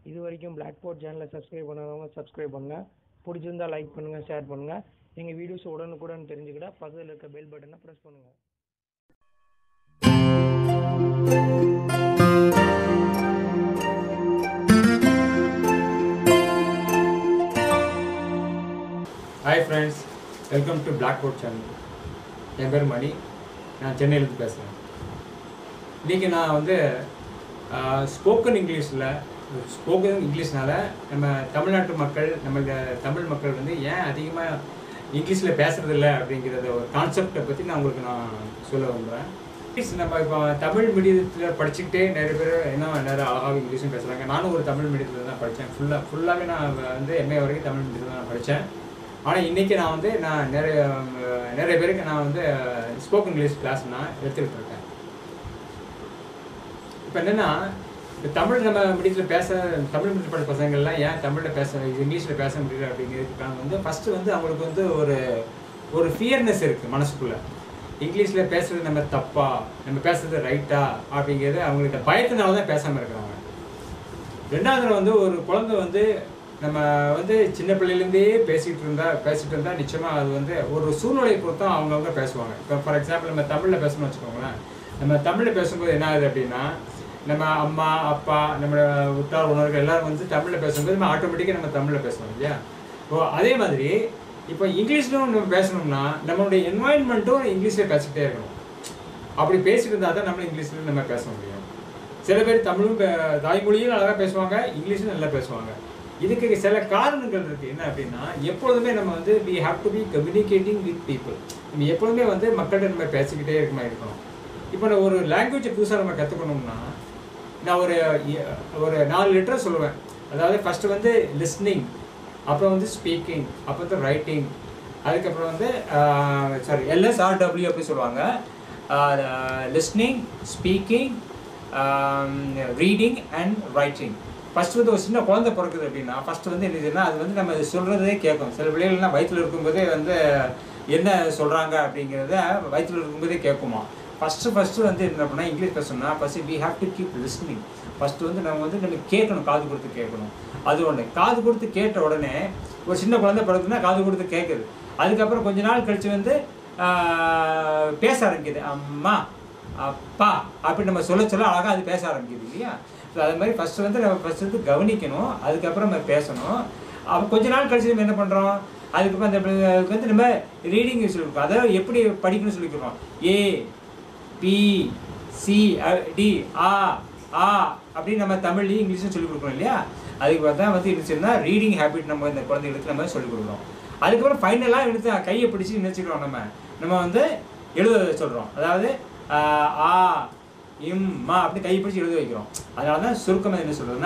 இது வரைக்கும் black board சேனலை சப்ஸ்கிரைப் பண்ணாதவங்க சப்ஸ்கிரைப் பண்ணுங்க பிடிச்சிருந்தா லைக் பண்ணுங்க ஷேர் பண்ணுங்க எங்கள் வீடியோஸ் உடனுக்குடன் தெரிஞ்சுக்கிட பக்கத்தில் இருக்க பெல் பட்டனை ப்ரெஸ் பண்ணுங்க hi friends welcome to black board channel என் பேர் மணி நான் சென்னையிலேருந்து பேசுகிறேன் இன்றைக்கி நான் வந்து ஸ்போக்கன் இங்கிலீஷில் ஸ்போக்கன் இங்கிலீஷ்னால நம்ம தமிழ்நாட்டு மக்கள் நம்ம தமிழ் மக்கள் வந்து ஏன் அதிகமாக இங்கிலீஷில் பேசுறதில்ல அப்படிங்கிறத ஒரு கான்செப்டை பற்றி நான் உங்களுக்கு நான் சொல்ல விரும்புகிறேன் இங்கிலீஷ் நம்ம இப்போ தமிழ் மீடியத்தில் படிச்சுக்கிட்டே நிறைய பேர் என்ன நிறைய அழகாக இங்கிலீஷும் பேசுகிறாங்க நானும் ஒரு தமிழ் மீடியத்தில் தான் படித்தேன் ஃபுல்லாக ஃபுல்லாகவே நான் வந்து எம்ஏ வரைக்கும் தமிழ் மீடியத்தில் தான் நான் படித்தேன் ஆனால் இன்றைக்கி நான் வந்து நான் நிறைய அஹ், நிறைய பேருக்கு நான் வந்து ஸ்போக்கன் இங்கிலீஷ் கிளாஸ் நான் எடுத்துக்கிட்டு இருக்கேன் இப்போ என்னென்னா இந்த தமிழ் நம்ம மீடியத்தில் பேச தமிழ் மீடியத்தில் படித்த பசங்கள்லாம் ஏன் தமிழில் பேச இங்கிலீஷில் பேச முடியல அப்படிங்கிறதுக்கான வந்து ஃபஸ்ட்டு வந்து அவங்களுக்கு வந்து ஒரு ஒரு ஃபியர்னஸ் இருக்குது மனசுக்குள்ளே இங்கிலீஷில் பேசுறது நம்ம தப்பா நம்ம பேசுறது ரைட்டா அப்படிங்கிறது அவங்களுக்கு பயத்தினால தான் பேசாமல் இருக்கிறாங்க ரெண்டாவது வந்து ஒரு குழந்தை வந்து நம்ம வந்து சின்ன பிள்ளையிலேருந்தே பேசிகிட்டு இருந்தா பேசிட்டு இருந்தால் நிச்சயமாக அது வந்து ஒரு சூழ்நிலையை பொறுத்து தான் அவங்கவுங்க பேசுவாங்க இப்போ ஃபார் எக்ஸாம்பிள் நம்ம தமிழில் பேசணும்னு வச்சுக்கோங்களேன் நம்ம தமிழில் பேசும்போது என்ன ஆகுது அப்படின்னா நம்ம அம்மா அப்பா நம்மளோட உற்றார் உணர்வுகள் எல்லாரும் வந்து தமிழில் பேசும்போது நம்ம ஆட்டோமேட்டிக்காக நம்ம தமிழில் பேசுவோம் இல்லையா ஓ அதே மாதிரி இப்போ இங்கிலீஷ்லும் நம்ம பேசணும்னா நம்மளுடைய என்வாயன்மெண்ட்டும் இங்கிலீஷில் பேசிக்கிட்டே இருக்கணும் அப்படி பேசிட்டு இருந்தால் தான் நம்ம இங்கிலீஷில் நம்ம பேச முடியும் சில பேர் தமிழும் பே- தாய்மொழியும் அழகாக பேசுவாங்க இங்கிலீஷும் நல்லா பேசுவாங்க இதுக்கு சில காரணங்கள் இருக்குது என்ன அப்படின்னா எப்பொழுதுமே நம்ம வந்து we have to be communicating with people நம்ம எப்பொழுதுமே வந்து மக்கள்கிட்ட நம்ம பேசிக்கிட்டே இருக்க மாதிரி இருக்கணும் இப்போ நான் ஒரு லாங்குவேஜை புதுசாக நம்ம கற்றுக்கணும்னா நான் ஒரு எ- ஒரு நாலு லெட்டர் சொல்லுவேன் அதாவது ஃபஸ்ட்டு வந்து லிஸ்னிங் அப்புறம் வந்து ஸ்பீக்கிங் அப்புறம் வந்து ரைட்டிங் அதுக்கப்புறம் வந்து சாரி எல்எஸ்ஆர்டபிள்யூ அப்படி சொல்லுவாங்க listening speaking reading and writing first வந்து ஒரு சின்ன குழந்தை பிறக்குது அப்படின்னா ஃபர்ஸ்ட் வந்து என்னதுன்னா அது வந்து நம்ம சொல்கிறதே கேட்கும் சில பிள்ளைகள்லாம் வயிற்றில் இருக்கும்போதே வந்து என்ன சொல்கிறாங்க அப்படிங்கிறத வயிற்றில் இருக்கும்போதே கேட்குமா ஃபஸ்ட்டு ஃபஸ்ட்டு வந்து என்ன பண்ணால் இங்கிலீஷ் பேசணும்னா first we have to keep listening first வந்து நம்ம வந்து நம்ம கேட்கணும் காது கொடுத்து கேட்கணும் அது ஒன்று காது கொடுத்து கேட்ட உடனே ஒரு சின்ன குழந்தை பிறகுதுன்னா காது கொடுத்து கேட்குது அதுக்கப்புறம் கொஞ்ச நாள் கழிச்சு வந்து ஆஹ், பேச ஆரம்பிக்குது அம்மா அப்பா அப்படி நம்ம சொல்ல சொல்ல அழகாக அது பேச ஆரம்பிக்குது இல்லையா ஸோ அது மாதிரி ஃபஸ்ட்டு வந்து நம்ம ஃபஸ்ட்டு வந்து கவனிக்கணும் அதுக்கப்புறம் நம்ம பேசணும் அப்போ கொஞ்ச நாள் கழிச்சு நம்ம என்ன பண்ணுறோம் அதுக்கப்புறம் அந்த அதுக்கு வந்து நம்ம ரீடிங் சொல்லியிருக்கோம் அதாவது எப்படி படிக்கணும்னு சொல்லிக்கிறோம் ஏ பி சி டி ஆ ஆ அப்படின்னு நம்ம தமிழ்லையும் இங்கிலீஷும் சொல்லிக் கொடுக்குறோம் இல்லையா அதுக்கு பார்த்தா வந்து இருந்துச்சுன்னா ரீடிங் ஹேபிட் நம்ம இந்த குழந்தைகளுக்கு நம்ம சொல்லிக் கொடுக்குறோம் அதுக்கப்புறம் ஃபைனலாக எடுத்து கையை பிடிச்சி நினச்சிக்கிறோம் நம்ம நம்ம வந்து எழுத சொல்கிறோம் அதாவது ஆ, ஆ இம் மா அப்படி கையை பிடிச்சி எழுத வைக்கிறோம் அதனால தான் சுருக்கமாக என்ன சொல்கிறதுனா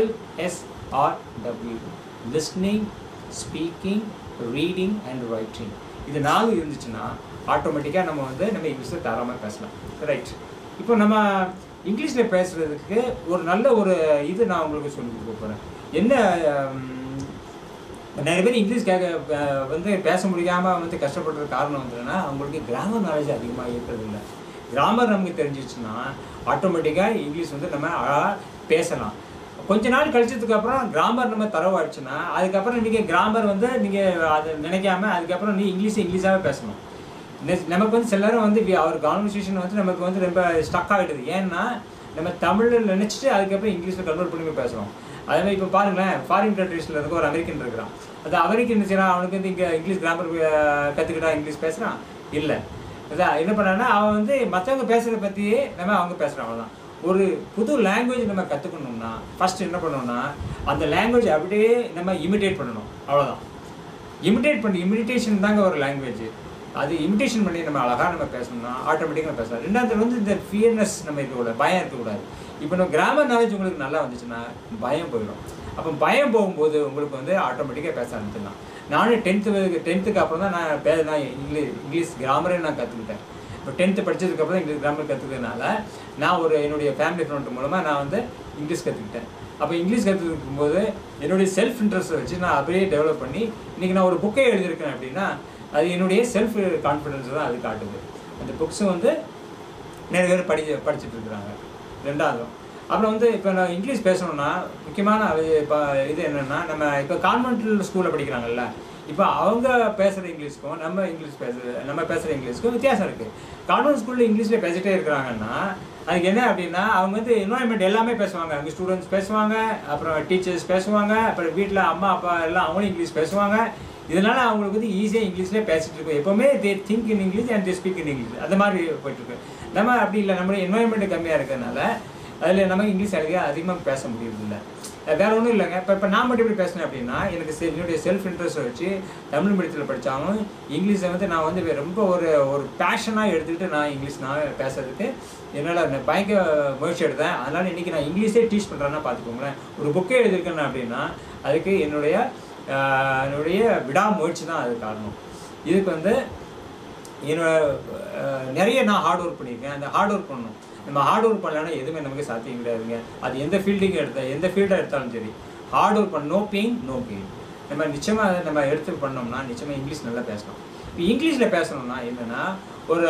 L S R W listening speaking reading and writing இது நாலு இருந்துச்சுன்னா ஆட்டோமேட்டிக்காக நம்ம வந்து நம்ம இங்கிலீஷில் தாராளமாக பேசலாம் ரைட் இப்போ நம்ம இங்கிலீஷில் பேசுகிறதுக்கு ஒரு நல்ல ஒரு இது நான் உங்களுக்கு சொல்லி கொடுக்க போகிறேன் என்ன ஹம், நிறைய பேர் இங்கிலீஷ் கேட்க அஹ், வந்து பேச முடியாமல் வந்து கஷ்டப்படுறது காரணம் வந்துன்னா அவங்களுக்கு கிராமர் நாலேஜ் அதிகமாக இருக்கிறது இல்லை கிராமர் நமக்கு தெரிஞ்சிச்சுன்னா ஆட்டோமேட்டிக்காக இங்கிலீஷ் வந்து நம்ம அழகாக பேசலாம் கொஞ்ச நாள் கழிச்சதுக்கு அப்புறம் கிராமர் நம்ம தரவாயிடுச்சுன்னா அதுக்கப்புறம் நீங்கள் கிராமர் வந்து நீங்கள் அதை நினைக்காம அதுக்கப்புறம் நீ இங்கிலீஷ் இங்கிலீஷாகவே பேசணும் நெ- நமக்கு வந்து சில நேரம் வந்து வி- அவர் கான்வர்சேஷன் வந்து நமக்கு வந்து ரொம்ப ஸ்டக் ஆகிடுது ஏன்னா நம்ம தமிழில் நினச்சிட்டு அதுக்கப்புறம் இங்கிலீஷில் கன்வெர்ட் பண்ணி போய் பேசுகிறோம் அதே மாதிரி இப்போ பாருங்களேன் ஃபாரின் கண்ட்ரீஸில் இருக்க ஒரு அமெரிக்கன் இருக்கிறான் அது அமெரிக்கன் என்ன செய்யறான் அவனுக்கு வந்து இங்கே இங்கிலீஷ் கிராமர் கற்றுக்கிட்டா இங்கிலீஷ் பேசுகிறான் இல்லை அதான் என்ன பண்ணான்னா அவன் வந்து மற்றவங்க பேசுகிறத பற்றியே நம்ம அவங்க பேசுகிறான் அவ்வளோதான் ஒரு புது லாங்குவேஜ் நம்ம கற்றுக்கணும்னா ஃபர்ஸ்ட் என்ன பண்ணணும்னா அந்த லாங்குவேஜ் அப்படியே நம்ம இமிடேட் பண்ணணும் அவ்வளோதான் இமிடேட் பண்ணி இமிடிட்டேஷன் தாங்க ஒரு லாங்குவேஜ் அது இமிடேஷன் பண்ணி நம்ம அழகாக நம்ம பேசணும்னா ஆட்டோமேட்டிக்காக பேசலாம் ரெண்டாவது வந்து இந்த ஃபியர்னஸ் நம்ம இருக்கக்கூடாது பயம் இருக்கக்கூடாது இப்போ நம்ம கிராமர் நாலேஜ் உங்களுக்கு நல்லா வந்துச்சுன்னா பயம் போயிடும் அப்போ பயம் போகும்போது உங்களுக்கு வந்து ஆட்டோமேட்டிக்காக பேச ஆரம்பிச்சிடலாம் நானும் டென்த்து டென்த்துக்கு அப்புறம் தான் நான் பே நான் இங்கிலீஷ் இங்கிலீஷ் கிராமரே நான் கற்றுக்கிட்டேன் இப்போ டென்த்து படிச்சதுக்கப்புறம் இங்கிலீஷ் கிராமர் கற்றுக்கிறதுனால நான் ஒரு என்னுடைய ஃபேமிலி ஃப்ரெண்ட் மூலமாக நான் வந்து இங்கிலீஷ் கற்றுக்கிட்டேன் அப்போ இங்கிலீஷ் கற்றுக்கும் போது என்னுடைய செல்ஃப் இன்ட்ரெஸ்ட்டை வச்சு நான் அப்படியே டெவலப் பண்ணி இன்றைக்கி நான் ஒரு புக்கே எழுதியிருக்கேன் அப்படின்னா அது என்னுடைய செல்ஃப் கான்ஃபிடென்ஸ் தான் அது காட்டுது அந்த புக்ஸும் வந்து நிறைய பேர் படி படிச்சுட்டு இருக்கிறாங்க ரெண்டாவது அப்புறம் வந்து இப்போ நான் இங்கிலீஷ் பேசணும்னா முக்கியமான அது இப்போ இது என்னென்னா நம்ம இப்போ கான்வென்டல் ஸ்கூலில் படிக்கிறாங்கல்ல இப்போ அவங்க பேசுகிற இங்கிலீஷ்க்கும் நம்ம இங்கிலீஷ் பேசுகிற நம்ம பேசுகிற இங்கிலீஷ்க்கும் வித்தியாசம் இருக்குது கான்வென்ட் ஸ்கூலில் இங்கிலீஷில் பேசிட்டே இருக்கிறாங்கன்னா அதுக்கு என்ன அப்படின்னா அவங்க வந்து என்வாயன்மெண்ட் எல்லாமே பேசுவாங்க அங்கே ஸ்டூடெண்ட்ஸ் பேசுவாங்க அப்புறம் டீச்சர்ஸ் பேசுவாங்க அப்புறம் வீட்டில் அம்மா அப்பா எல்லாம் அவங்களும் இங்கிலீஷ் பேசுவாங்க இதனால அவங்களுக்கு வந்து ஈஸியாக இங்கிலீஷ்லேயே பேசிட்டு இருக்கும் எப்போவுமே they think in English and they speak in English அந்த மாதிரி போயிட்டுருக்கு நம்ம அப்படி இல்லை நம்மளுடைய என்வாயன்மெண்ட் கம்மியாக இருக்கிறதுனால அதில் நமக்கு இங்கிலீஷ் அதிக அதிகமாக பேச முடியறதில்ல வேற ஒன்றும் இல்லைங்க இப்போ இப்போ நான் மட்டும் எப்படி பேசினேன் அப்படின்னா எனக்கு செ- என்னுடைய செல்ஃப் இன்ட்ரெஸ்ட்டை வச்சு தமிழ் மீடியத்தில் படித்தாலும் இங்கிலீஷை வந்து நான் வந்து ரொம்ப ஒரு ஒரு பேஷனாக எடுத்துக்கிட்டு நான் இங்கிலீஷ் நான் பேசுறதுக்கு என்னால் பயங்கர முயற்சி எடுத்தேன் அதனால் இன்றைக்கி நான் இங்கிலீஷே டீச் பண்ணுறேன்னா பார்த்துக்கோங்களேன் ஒரு புக்கே எழுதியிருக்கேன் அப்படின்னா அதுக்கு என்னுடைய ஆஹ், என்னுடைய விடாமுயற்சி தான் அது காரணம் இதுக்கு வந்து என்னோட அஹ், நிறைய நான் ஹார்ட் ஒர்க் பண்ணியிருக்கேன் அந்த ஹார்ட் ஒர்க் பண்ணணும் நம்ம ஹார்ட் ஒர்க் பண்ணலன்னா எதுவுமே நமக்கு சாத்தியம் கிடையாதுங்க அது எந்த ஃபீல்டிங் எடுத்த எந்த ஃபீல்டாக எடுத்தாலும் சரி ஹார்ட் ஒர்க் பண்ண நோ பெயின் நோ கெயின் நம்ம நிச்சயமாக அதை நம்ம எடுத்து பண்ணோம்னா நிச்சயமாக இங்கிலீஷ் நல்லா பேசலாம் இப்போ இங்கிலீஷில் பேசணும்னா என்னென்னா ஒரு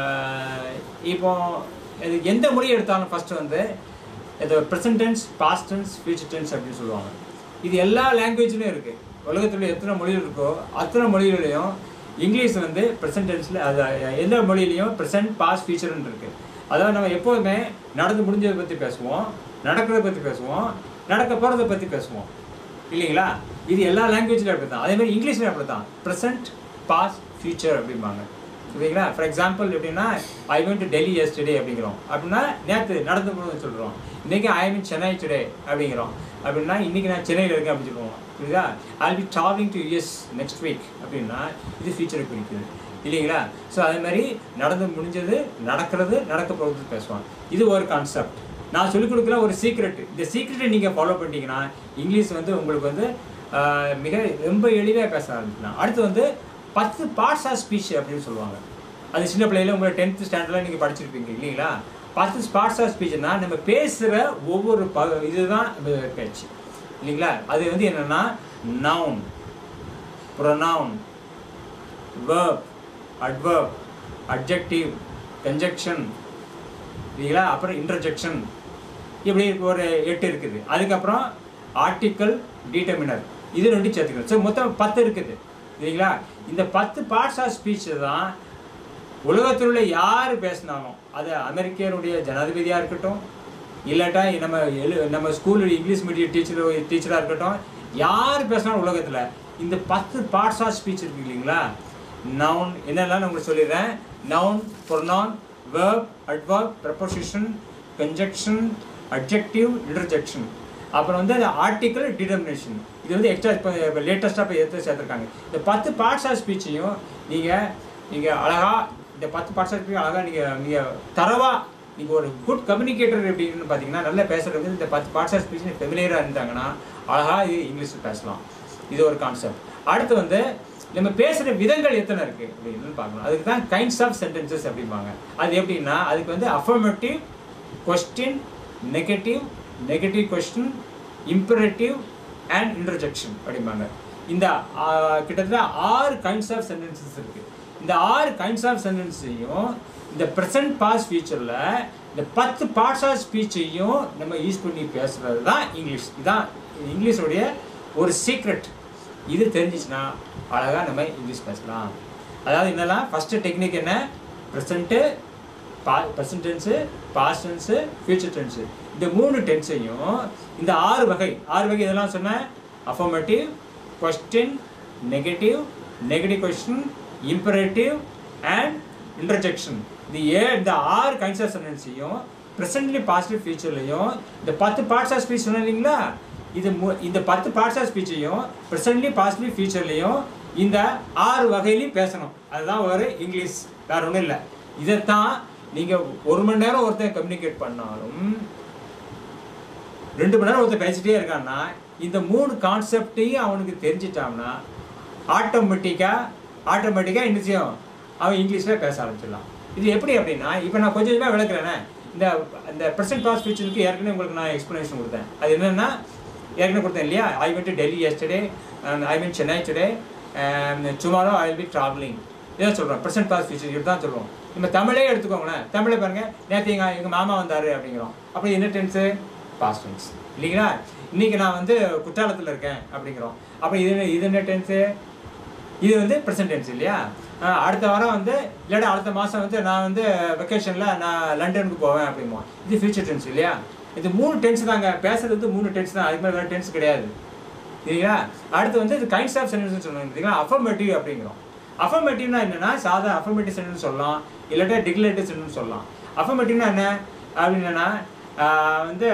இப்போ இது எந்த மொழி எடுத்தாலும் ஃபஸ்ட்டு வந்து இது present tense past tense future tense அப்படின்னு சொல்லுவாங்க இது எல்லா லாங்குவேஜ்லையும் இருக்குது உலகத்தில் எத்தனை மொழிகள் இருக்கோ அத்தனை மொழிகளையும் இங்கிலீஷ் வந்து ப்ரெசன்ட் டென்ஸில் அது எந்த மொழியிலையும் ப்ரெசன்ட் பாஸ்ட் ஃபியூச்சர்னு இருக்குது அதாவது நம்ம எப்போதுமே நடந்து முடிஞ்சதை பற்றி பேசுவோம் நடக்கிறத பற்றி பேசுவோம் நடக்க போகிறத பற்றி பேசுவோம் இல்லைங்களா இது எல்லா லாங்குவேஜ்லையும் அப்படி தான் அதே மாதிரி இங்கிலீஷ்லையும் அப்படி தான் ப்ரெசன்ட் பாஸ்ட் ஃபியூச்சர் அப்படிம்பாங்க சரிங்களா ஃபார் எக்ஸாம்பிள் எப்படின்னா ஐ went to டெல்லி yesterday அப்படிங்கிறோம் அப்படின்னா நேற்று நடந்து போகணும்னு சொல்கிறோம் இன்றைக்கி ஐ மீன் சென்னை டுடே அப்படிங்கிறோம் அப்படின்னா இன்றைக்கி நான் சென்னையில் இருக்கேன் அப்படின்னு சொல்லுவோம் புரியுதா I be travelling to US next week அப்படின்னா இது ஃபியூச்சரை குறிக்குது இல்லைங்களா ஸோ அதே மாதிரி நடந்து முடிஞ்சது நடக்கிறது நடக்க போகிறது பேசுவான் இது ஒரு கான்செப்ட் நான் சொல்லிக் கொடுக்கல ஒரு சீக்ரெட் இந்த சீக்ரெட்டை நீங்கள் ஃபாலோ பண்ணிட்டீங்கன்னா இங்கிலீஷ் வந்து உங்களுக்கு வந்து ஆஹ், மிக ரொம்ப எளிதாக பேச ஆரம்பிக்கலாம் அடுத்து வந்து பத்து பார்ட்ஸ் ஆஃப் ஸ்பீச் அப்படின்னு சொல்லுவாங்க அது சின்ன பிள்ளையில உங்களை டென்த் ஸ்டாண்டர்டில் நீங்கள் படிச்சிருப்பீங்க இல்லைங்களா பத்து பார்ட்ஸ் ஆஃப் ஸ்பீச்னா நம்ம பேசுகிற ஒவ்வொரு ப இதுதான் நம்ம பேச்சு இல்லைங்களா அது வந்து என்னென்னா noun pronoun verb adverb adjective conjunction இல்லைங்களா அப்புறம் இன்டர்ஜெக்ஷன் இப்படி ஒரு எட்டு இருக்குது அதுக்கப்புறம் ஆர்டிக்கல் டிட்டர்மினர் இது ரெண்டும் சேர்த்துக்கணும் ஸோ மொத்தம் பத்து இருக்குது இல்லைங்களா இந்த பத்து பார்ட்ஸ் ஆஃப் ஸ்பீச் தான் உலகத்தில் உள்ள யார் பேசினாலும் அது அமெரிக்கனுடைய ஜனாதிபதியாக இருக்கட்டும் இல்லாட்டா நம்ம எழு நம்ம ஸ்கூலில் இங்கிலீஷ் மீடியம் டீச்சர் டீச்சராக இருக்கட்டும் யார் பேசினாலும் உலகத்தில் இந்த பத்து பார்ட்ஸ் ஆஃப் ஸ்பீச் இருக்கு இல்லைங்களா நவுன் என்னெல்லாம் நான் உங்களுக்கு சொல்லிடுறேன் noun pronoun verb adverb preposition conjunction adjective interjection அப்புறம் வந்து அது ஆர்டிக்கல் டிட்டர்மினேஷன் இது வந்து எக்ஸ்ட்ரா இப்போ லேட்டஸ்ட்டாக இப்போ எடுத்து சேர்த்துருக்காங்க இந்த பத்து பார்ட்ஸ் ஆஃப் ஸ்பீச்சையும் நீங்கள் நீங்கள் அழகாக இந்த பத்து பார்ட்ஸ் ஆஃப் ஸ்பீச் அழகாக நீங்கள் நீங்கள் தரவாக நீங்கள் ஒரு குட் கம்யூனிகேட்டர் எப்படின்னு பார்த்தீங்கன்னா நல்லா பேசுறது இந்த பத்து பார்ட்ஸ் ஆஃப் ஸ்பீச் ஃபெமிலியராக இருந்தாங்கன்னா அழகாக இது இங்கிலீஷில் பேசலாம் இது ஒரு கான்செப்ட் அடுத்து வந்து நம்ம பேசுகிற விதங்கள் எத்தனை இருக்குது அப்படின்னு பார்க்கணும் அதுக்கு தான் கைண்ட்ஸ் ஆஃப் சென்டென்சஸ் அப்படிம்பாங்க அது எப்படின்னா அதுக்கு வந்து affirmative question negative negative question imperative and interjection அப்படிம்பாங்க இந்த ஆ, கிட்டத்தட்ட ஆறு கைண்ட்ஸ் ஆஃப் சென்டென்சஸ் இருக்குது இந்த ஆறு கைண்ட்ஸ் ஆஃப் சென்டென்ஸையும் இந்த ப்ரெசன்ட் பாஸ் ஃபியூச்சரில் இந்த பத்து பார்ட்ஸ் ஆஃப் ஸ்பீச்சையும் நம்ம யூஸ் பண்ணி பேசுகிறது தான் இங்கிலீஷ் இதுதான் இங்கிலீஷோடைய ஒரு சீக்ரெட் இது தெரிஞ்சிச்சுன்னா அழகாக நம்ம இங்கிலீஷ் பேசலாம் அதாவது என்னெல்லாம் ஃபஸ்ட்டு டெக்னிக் என்ன ப்ரெசண்ட்டு பா present tense past tense future tense இந்த மூணு டென்ஸையும் இந்த ஆறு வகை ஆறு வகை இதெல்லாம் சொன்னேன் affirmative question negative negative question imperative and interjection இது ஏ இந்த ஆறு கைண்ட்ஸ் ஆஃப் சென்டென்ஸையும் ப்ரெசன்ட்லி பாசிட்டிவ் ஃபியூச்சர்லையும் இந்த பத்து பார்ட்ஸ் ஆஃப் ஸ்பீச் சொன்னேன் இல்லைங்களா இது மு- இந்த பத்து பார்ட்ஸ் ஆஃப் ஸ்பீச்சையும் ப்ரெசன்ட்லி பாசிட்டிவ் ஃபியூச்சர்லையும் இந்த ஆறு வகையிலையும் பேசணும் அதுதான் ஒரு இங்கிலீஷ் வேற ஒன்றும் இல்லை இதைத்தான் நீங்கள் ஒரு மணி நேரம் ஒருத்தன் கம்யூனிகேட் பண்ணாலும் ரெண்டு மணி நேரம் ஒருத்தன் பேசிட்டே இருக்கான்னா இந்த மூணு கான்செப்டையும் அவனுக்கு தெரிஞ்சிட்டான்னா ஆட்டோமேட்டிக்காக ஆட்டோமேட்டிக்காக என்ன செய்யும் அவன் இங்கிலீஷில் பேச ஆரம்பிச்சிடலாம் இது எப்படி அப்படின்னா இப்போ நான் கொஞ்சம் கொஞ்சமாக விளக்குறேனே இந்த இந்த ப்ரெசென்ட் பாஸ் ஃபியூச்சருக்கு ஏற்கனவே உங்களுக்கு நான் எக்ஸ்ப்ளனேஷன் கொடுத்தேன் அது என்னென்னா ஏற்கனவே கொடுத்தேன் இல்லையா I went Delhi yesterday I mean Chennai today tomorrow I will be travelling இதான் சொல்கிறோம் ப்ரெசென்ட் பாஸ் ஃபியூச்சர் இப்படி தான் சொல்லுவோம் நம்ம தமிழே எடுத்துக்கோங்களேன் தமிழை பாருங்க நேற்று எங்க எங்க மாமா வந்தாரு அப்படிங்கிறோம் அப்போ என்ன டென்ஸு பாஸ்ட் டென்ஸ் இல்லைங்களா இன்னைக்கு நான் வந்து குற்றாலத்தில் இருக்கேன் அப்படிங்கிறோம் அப்போ இது என்ன- இது என்ன டென்ஸு இது வந்து ப்ரெசன்ட் டென்ஸ் இல்லையா ஆஹ் அடுத்த வாரம் வந்து இல்லாட்டா அடுத்த மாதம் வந்து நான் வந்து வெக்கேஷனில் நான் லண்டனுக்கு போவேன் அப்படிமோ இது ஃபியூச்சர் டென்ஸ் இல்லையா இது மூணு டென்ஸ் தாங்க பேசுறது வந்து மூணு டென்ஸ் தான் அதுக்கு மேலே வேறு டென்ஸ் கிடையாது சரிங்களா அடுத்து வந்து இது கைண்ட்ஸ் ஆஃப் சென்டென்ஸ் சொன்னோம் பார்த்தீங்களா அஃபர்மேட்டிவ் அப்படிங்கிறோம் அஃபர்மேட்டிவ்னா என்னன்னா சாதா அஃபர்மேட்டிவ் சென்டென்ஸ் சொல்லலாம் இல்லாட்டா டிக்லேட்டிவ் சென்டென்ஸ் சொல்லலாம் அஃபர்மேட்டிவ்னா என்ன அப்படின்னா வந்து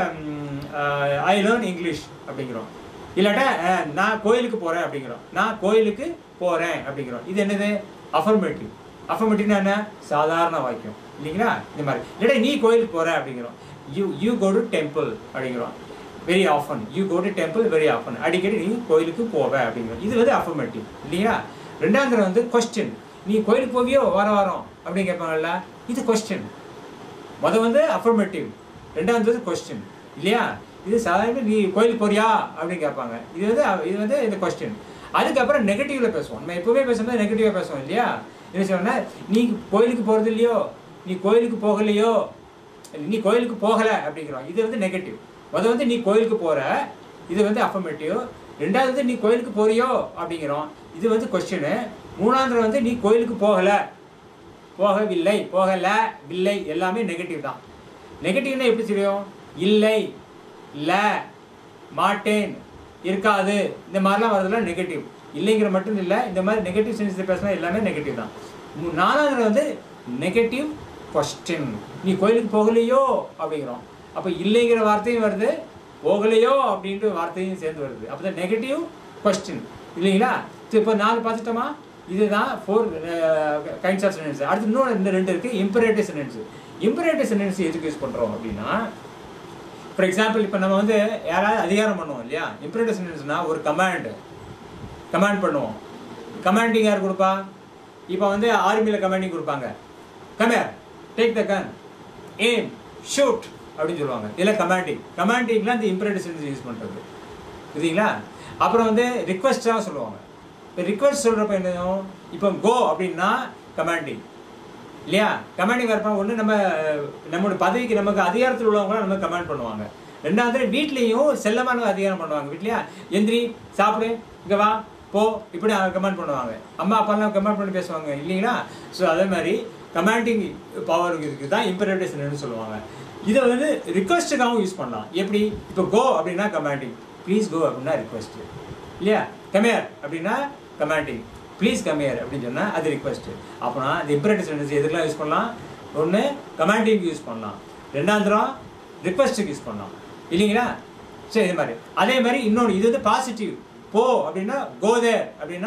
ஐ லேர்ன் இங்கிலீஷ் அப்படிங்கிறோம் இல்லாட்டா அஹ், நான் கோயிலுக்கு போகிறேன் அப்படிங்கிறோம் நான் கோயிலுக்கு போகிறேன் அப்படிங்கிறோம் இது என்னது அஃபர்மேட்டிவ் அஃபர்மேட்டிவ்னா என்ன சாதாரண வாக்கியம் இல்லைங்களா இந்த மாதிரி இல்லாட்டா நீ கோயிலுக்கு போகிற அப்படிங்கிறோம் you you go to temple அப்படிங்கிறோம் very often you go to temple very often அடிக்கடி நீ கோயிலுக்கு போவ அப்படிங்கிறோம் இது வந்து அஃபர்மேட்டிவ் இல்லையா ரெண்டாவது தடவை வந்து கொஸ்டின் நீ கோயிலுக்கு போவியோ வார வாரம் அப்படின்னு கேட்பாங்கல்ல இது கொஸ்டின் முத வந்து அஃபர்மேட்டிவ் ரெண்டாவது வந்து கொஸ்டின் இல்லையா இது சாதாரண நீ கோயிலுக்கு போறியா அப்படின்னு கேட்பாங்க இது வந்து இது வந்து இந்த கொஸ்டின் அதுக்கப்புறம் நெகட்டிவ்ல பேசுவோம் நம்ம எப்பவுமே பேசும்போது நெகட்டிவாக பேசுவோம் இல்லையா என்ன சொன்னா நீ கோயிலுக்கு போறது இல்லையோ நீ கோயிலுக்கு போகலையோ நீ கோயிலுக்கு போகல அப்படிங்கிறோம் இது வந்து நெகட்டிவ் முத வந்து நீ கோயிலுக்கு போற இது வந்து அஃபர்மேட்டிவ் ரெண்டாவது வந்து நீ கோயிலுக்கு போறியோ அப்படிங்கிறோம் இது வந்து கொஸ்டின் மூணாவது வந்து நீ கோயிலுக்கு போகல போகவில்லை போகல வில்லை எல்லாமே நெகட்டிவ் தான் நெகட்டிவ்னா எப்படி தெரியும் இல்லை இல்ல மாட்டேன் இருக்காது இந்த மாதிரிலாம் வரதுலாம் நெகட்டிவ் இல்லைங்கிற மட்டும் இல்லை இந்த மாதிரி நெகட்டிவ் சென்ஸ் பேசினா எல்லாமே நெகட்டிவ் தான் மூ- நாலாவது வந்து நெகட்டிவ் கொஸ்டின் நீ கோயிலுக்கு போகலையோ அப்படிங்கிறோம் அப்போ இல்லைங்கிற வார்த்தையும் வருது போகலையோ அப்படின்ற வார்த்தையும் சேர்ந்து வருது அப்போ தான் நெகட்டிவ் கொஸ்டின் இல்லைங்களா சரி இப்போ நாலு பார்த்துட்டோமா இதுதான் ஃபோர் கைண்ட்ஸ் ஆஃப் சென்டென்ஸ் அடுத்து இன்னொன்று இந்த ரெண்டு இருக்குது இம்பரேட்டிவ் சென்டென்ஸ் இம்பரேட்டிவ் சென்டென்ஸ் எதுக்கு யூஸ் பண்ணுறோம் அப்படின்னா ஃபார் எக்ஸாம்பிள் இப்போ நம்ம வந்து யாராவது அதிகாரம் பண்ணுவோம் இல்லையா இம்பரேட்டிவ் சென்டென்ஸ்னா ஒரு கமாண்ட் கமாண்ட் பண்ணுவோம் கமாண்டிங் யார் கொடுப்பா இப்போ வந்து ஆர்மியில் கமாண்டிங் கொடுப்பாங்க கமேர் take the gun aim shoot அப்படின்னு சொல்லுவாங்க இதில் கமாண்டிங் கமாண்டிங்லாம் இந்த இம்பரேட்டிவ் சென்டென்ஸ் யூஸ் பண்ணுறது புரியுதுங்களா அப்புறம் வந்து ரிக்வஸ்டாக சொல்லுவாங்க இப்போ ரிக்வஸ்ட் சொல்கிறப்ப என்னதும் இப்போ கோ அப்படின்னா கமாண்டிங் இல்லையா கமாண்டிங் வரப்போ ஒன்று நம்ம அஹ், நம்மளோட பதவிக்கு நமக்கு அதிகாரத்தில் உள்ளவங்களாம் நம்ம கமாண்ட் பண்ணுவாங்க ரெண்டாவது வீட்லேயும் செல்லமான அதிகாரம் பண்ணுவாங்க வீட்லையா எந்திரி சாப்பிடு இங்கே வா போ இப்படி கமெண்ட் பண்ணுவாங்க அம்மா அப்பாலாம் கமெண்ட் பண்ணி பேசுவாங்க இல்லைங்களா ஸோ அதே மாதிரி கமாண்டிங் பவர் இதுக்கு தான் இம்பரேட்டிவ்ஸ்னு சொல்லுவாங்க இதை வந்து ரிக்வஸ்ட்டுக்காகவும் யூஸ் பண்ணலாம் எப்படி இப்போ கோ அப்படின்னா கமாண்டிங் ப்ளீஸ் கோ அப்படின்னா ரிக்வஸ்ட் இல்லையா கமேர் அப்படின்னா கமாண்டிங் ப்ளீஸ் கமேர் அப்படின்னு சொன்னால் அது ரிக்வஸ்ட் அப்போனா இந்த இம்பரேட்டிவ் சென்டென்ஸ் எதுக்கெல்லாம் யூஸ் பண்ணலாம் ஒன்று கமாண்டிங் யூஸ் பண்ணலாம் ரெண்டாம் தரம் ரிக்வஸ்ட்டுக்கு யூஸ் பண்ணலாம் இல்லைங்களா சரி இது மாதிரி அதே மாதிரி இன்னொன்று இது வந்து பாசிட்டிவ் போ அப்படின்னா கோதேர் அப்படின்னா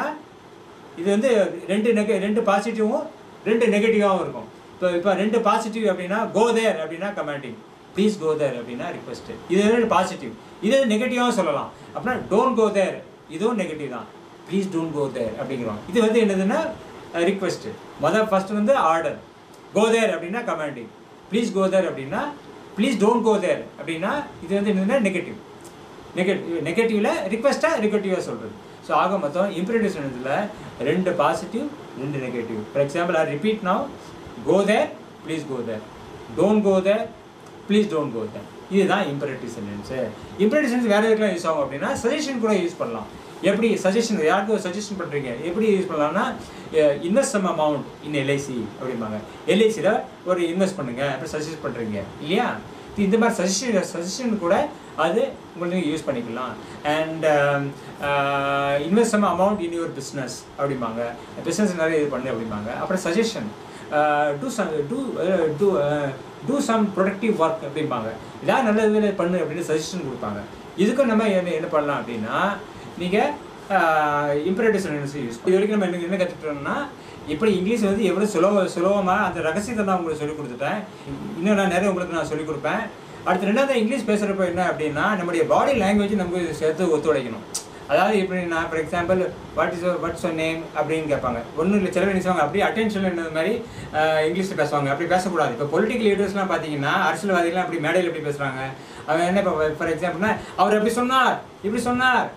இது வந்து ரெண்டு நெக ரெண்டு பாசிட்டிவும் ரெண்டு நெகட்டிவாகவும் இருக்கும் இப்போ இப்போ ரெண்டு பாசிட்டிவ் அப்படின்னா கோதேர் அப்படின்னா கமாண்டிங் ப்ளீஸ் கோதேர் அப்படின்னா ரிக்வஸ்ட் இது ரெண்டு பாசிட்டிவ் இது நெகட்டிவாகவும் சொல்லலாம் அப்படின்னா டோன்ட் கோதேர் இதுவும் நெகட்டிவ் தான் ப்ளீஸ் டோன்ட் கோதேர் அப்படிங்கிறோம் இது வந்து என்னதுன்னா ரிக்வஸ்ட் மொதல் ஃபர்ஸ்ட் வந்து ஆர்டர் கோதேர் அப்படின்னா கமாண்டிங் ப்ளீஸ் கோதேர் அப்படின்னா ப்ளீஸ் டோன்ட் கோதேர் அப்படின்னா இது வந்து என்னதுன்னா நெகட்டிவ் நெகட்டிவ் நெகட்டிவ்ல ரிக்வஸ்டா ரிகட்டிவாக சொல்றது ஸோ ஆக மொத்தம் இம்பரேட்டிவ் சென்டென்ஸில் ரெண்டு பாசிட்டிவ் ரெண்டு negative for example I repeat now go there please go there don't go there please don't go there இதுதான் இம்பரேட்டிவ் சென்டென்ஸு இம்பரேட்டிவ் சென்டென்ஸ் வேறு எதுக்கெல்லாம் யூஸ் ஆகும் அப்படின்னா சஜஷன் கூட யூஸ் பண்ணலாம் எப்படி சஜஷன் யாருக்கு சஜஷன் பண்ணுறீங்க எப்படி யூஸ் பண்ணலாம்னா invest some amount in LIC அப்படிம்பாங்க எல்ஐசியில் ஒரு இன்வெஸ்ட் பண்ணுங்க அப்படி சஜஸ்ட் பண்ணுறீங்க இல்லையா இது இந்த மாதிரி சஜஷன் சஜஷன் கூட அது உங்களுக்கு யூஸ் பண்ணிக்கலாம் and invest some amount in your business அப்படிம்பாங்க பிஸ்னஸ் நிறைய இது பண்ணு அப்படிம்பாங்க அப்புறம் suggestion do some do do do some productive work அப்படிம்பாங்க ஏதாவது நல்ல வேலை பண்ணு அப்படின்னு சஜஷன் கொடுப்பாங்க இதுக்கும் நம்ம என்ன என்ன பண்ணலாம் அப்படின்னா நீங்கள் இம்பரேட்டிவ் சென்டென்ஸ் யூஸ் இது வரைக்கும் நம்ம என்ன என்ன கற்றுக்கிட்டோம்னா எப்படி இங்கிலீஷ் வந்து எவ்வளோ சுலப சுலபமாக அந்த ரகசியத்தை நான் உங்களுக்கு சொல்லிக் கொடுத்துட்டேன் இன்னும் நான் நிறைய உங்களுக்கு நான் சொல்லிக் கொடுப்பேன் அடுத்து ரெண்டாவது இங்கிலீஷ் பேசுகிறப்ப என்ன அப்படின்னா நம்முடைய பாடி லாங்குவேஜ் நமக்கு சேர்த்து ஒத்துழைக்கணும் அதாவது எப்படின்னா for example what is what's your name அப்படின்னு கேட்பாங்க ஒன்றும் இல்லை சில பேர் நினைச்சுவாங்க அப்படியே அட்டென்ஷன் என்ன மாதிரி இங்கிலீஷில் பேசுவாங்க அப்படி பேசக்கூடாது இப்போ பொலிட்டிக்கல் லீடர்ஸ்லாம் பார்த்தீங்கன்னா அரசியல்வாதிகள்லாம் அப்படி மேடையில் எப்படி பேசுகிறாங்க அவங்க என்ன இப்போ ஃபார் எக்ஸாம்பிள்னா அவர் அப்படி சொன்னார் இப்படி சொன்னார்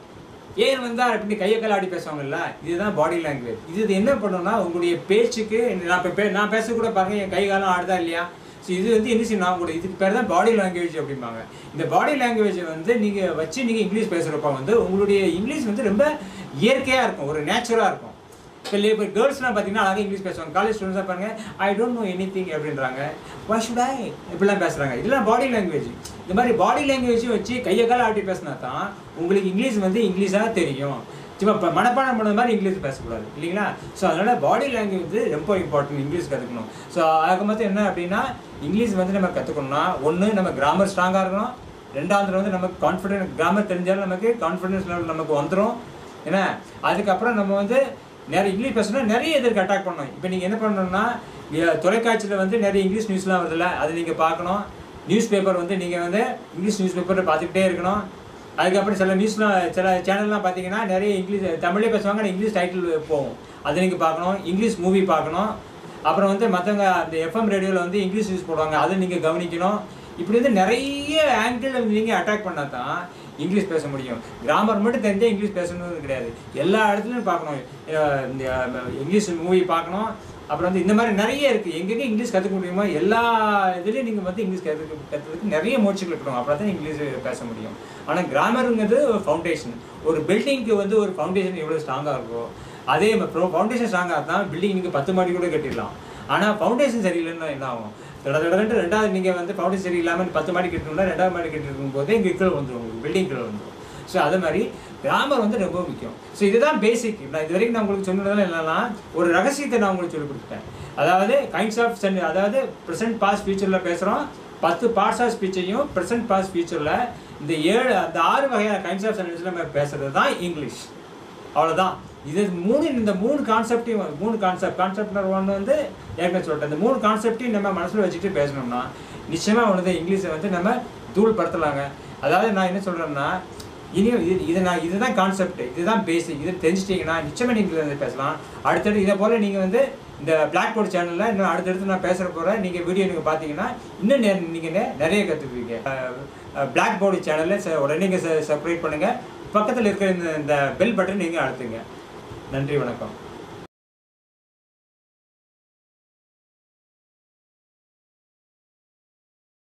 ஏன் வந்தா இப்படி கையை கால ஆடி பேசுவாங்கல்ல இதுதான் பாடி லாங்குவேஜ் இது என்ன பண்ணுன்னா உங்களுடைய பேச்சுக்கு நான் இப்போ நான் பேச கூட பாருங்க என் கை காலம் ஆடுதா இல்லையா ஸோ இது வந்து என்ன செய்யணும் உங்களோட இதுக்கு பேர் தான் பாடி லாங்குவேஜ் அப்படிம்பாங்க இந்த பாடி லாங்குவேஜை வந்து நீங்கள் வச்சு நீங்கள் இங்கிலீஷ் பேசுகிறப்ப வந்து உங்களுடைய இங்கிலீஷ் வந்து ரொம்ப இயற்கையாக இருக்கும் ஒரு நேச்சுரலாக இருக்கும் இப்போ இப்போ கேர்ள்ஸ்லாம் பார்த்தீங்கன்னா அழகாக இங்கிலீஷ் பேசுவாங்க காலேஜ் ஸ்டூடெண்ட்ஸாக பாருங்க I don't know anything அப்படின்றாங்க வை ஷுட் ஐ இப்படிலாம் பேசுகிறாங்க இதெல்லாம் பாடி லாங்குவேஜ் இந்த மாதிரி பாடி லாங்குவேஜும் வச்சு கையை கால ஆட்டி பேசினா தான் உங்களுக்கு இங்கிலீஷ் வந்து இங்கிலீஷாக தெரியும் சும்மா இப்போ மனப்பாடம் பண்ண மாதிரி இங்கிலீஷ் பேசக்கூடாது இல்லைங்களா ஸோ அதனால் பாடி லாங்குவேஜ் வந்து ரொம்ப இம்பார்ட்டன்ட் இங்கிலீஷ் கற்றுக்கணும் ஸோ அதுக்கு மொத்தம் என்ன அப்படின்னா இங்கிலீஷ் வந்து நம்ம கற்றுக்கணும்னா ஒன்று நம்ம கிராமர் ஸ்ட்ராங்காக இருக்கணும் ரெண்டாவது வந்து நமக்கு கான்ஃபிடென்ட் கிராமர் தெரிஞ்சாலும் நமக்கு கான்ஃபிடன்ஸ் லெவல் நமக்கு வந்துடும் ஏன்னா அதுக்கப்புறம் நம்ம வந்து நிறைய இங்கிலீஷ் பேசணும்னா நிறைய இதற்கு அட்டாக் பண்ணணும் இப்போ நீங்கள் என்ன பண்ணணும்னா தொலைக்காட்சியில் வந்து நிறைய இங்கிலீஷ் நியூஸ்லாம் வருதுல்ல அதை நீங்கள் பார்க்கணும் நியூஸ் பேப்பர் வந்து நீங்கள் வந்து இங்கிலீஷ் நியூஸ் பேப்பரை பார்த்துக்கிட்டே இருக்கணும் அதுக்கப்புறம் சில நியூஸ்லாம் சில சேனல்லாம் பார்த்தீங்கன்னா நிறைய இங்கிலீஷ் தமிழே பேசுவாங்க ஆனால் இங்கிலீஷ் டைட்டில் போகும் அதை நீங்கள் பார்க்கணும் இங்கிலீஷ் மூவி பார்க்கணும் அப்புறம் வந்து மற்றவங்க அந்த எஃப்எம் ரேடியோவில் வந்து இங்கிலீஷ் நியூஸ் போடுவாங்க அதை நீங்கள் கவனிக்கணும் இப்படி வந்து நிறைய ஆங்கிள் நீங்கள் அட்டாக் பண்ணால் தான் இங்கிலீஷ் பேச முடியும் கிராமர் மட்டும் தெரிஞ்சால் இங்கிலீஷ் பேசணும்னு கிடையாது எல்லா இடத்துலையும் பார்க்கணும் அஹ் இந்த அஹ் இங்கிலீஷ் மூவி பார்க்கணும் அப்புறம் வந்து இந்த மாதிரி நிறைய இருக்குது எங்கெங்கே இங்கிலீஷ் கற்றுக்க முடியுமோ எல்லா இதுலேயும் நீங்கள் வந்து இங்கிலீஷ் கற்றுக்க கற்றுறதுக்கு நிறைய முயற்சிகள் இருக்கணும் அப்புறம் தான் இங்கிலீஷ் பேச முடியும் ஆனால் கிராமருங்கிறது ஒரு ஃபவுண்டேஷன் ஒரு பில்டிங்க்கு வந்து ஒரு ஃபவுண்டேஷன் எவ்வளோ ஸ்ட்ராங்காக இருக்கோ அதே ஃபவுண்டேஷன் ஸ்ட்ராங்காக தான் பில்டிங் நீங்கள் பத்து மாடி கூட கட்டிடலாம் ஆனால் ஃபவுண்டேஷன் சரியில்லைன்னா என்ன ஆகும் தட தடன்ட்டு ரெண்டாவது நீங்கள் வந்து ஃபவுண்டேஷன் சரி இல்லாமல் பத்து மாடி கட்டணும்னா ரெண்டாவது மாடி கட்டிருக்கும் போதே இங்கே கீழே வந்துடும் உங்களுக்கு பில்டிங் கீழே வந்துடும் ஸோ அதே மாதிரி கிராமர் வந்து ரொம்ப முக்கியம் ஸோ இதுதான் பேசிக் நான் இது வரைக்கும் நான் உங்களுக்கு சொன்னதெல்லாம் என்னன்னா ஒரு ரகசியத்தை நான் உங்களுக்கு சொல்லிக் கொடுத்துட்டேன் அதாவது கைண்ட்ஸ் ஆஃப் சென் அதாவது ப்ரெசென்ட் பாஸ் ஃபியூச்சரில் பேசுகிறோம் பத்து பார்ட்ஸ் ஆஃப் ஸ்பீச்சையும் ப்ரெசென்ட் பாஸ் ஃபியூச்சரில் இந்த ஏழு அந்த ஆறு வகையான கைண்ட்ஸ் ஆஃப் சென்டென்ஸில் நம்ம பேசுறது தான் இங்கிலீஷ் அவ்வளோதான் இது மூணு இந்த மூணு கான்செப்டையும் மூணு கான்செப்ட் கான்செப்ட் நம்பர் ஒன்று வந்து ஏற்கனவே சொல்லிட்டேன் இந்த மூணு கான்செப்டையும் நம்ம மனசில் வச்சுட்டு பேசணும்னா நிச்சயமாக ஒன்று இங்கிலீஷை வந்து நம்ம தூள் படுத்தலாங்க அதாவது நான் என்ன சொல்கிறேன்னா இனியும் இது இது நான் இதுதான் கான்செப்ட் இதுதான் பேசிக் இது தெரிஞ்சிட்டிங்கன்னா நிச்சயமாக நீங்கள் இதை பேசலாம் அடுத்தடுத்து இதை போல் நீங்கள் வந்து இந்த பிளாக் போர்ட் சேனலில் இன்னும் அடுத்தடுத்து நான் பேசுகிற போகிற நீங்கள் வீடியோ நீங்கள் பார்த்தீங்கன்னா இன்னும் நெ நீங்கள் நிறைய கற்றுக்குவீங்க பிளாக் போர்டு சேனலில் உடனே நீங்கள் சப்ஸ்கிரைப் பண்ணுங்கள் பக்கத்தில் இருக்கிற இந்த இந்த பெல் பட்டன் நீங்கள் அழுத்துங்க நன்றி வணக்கம்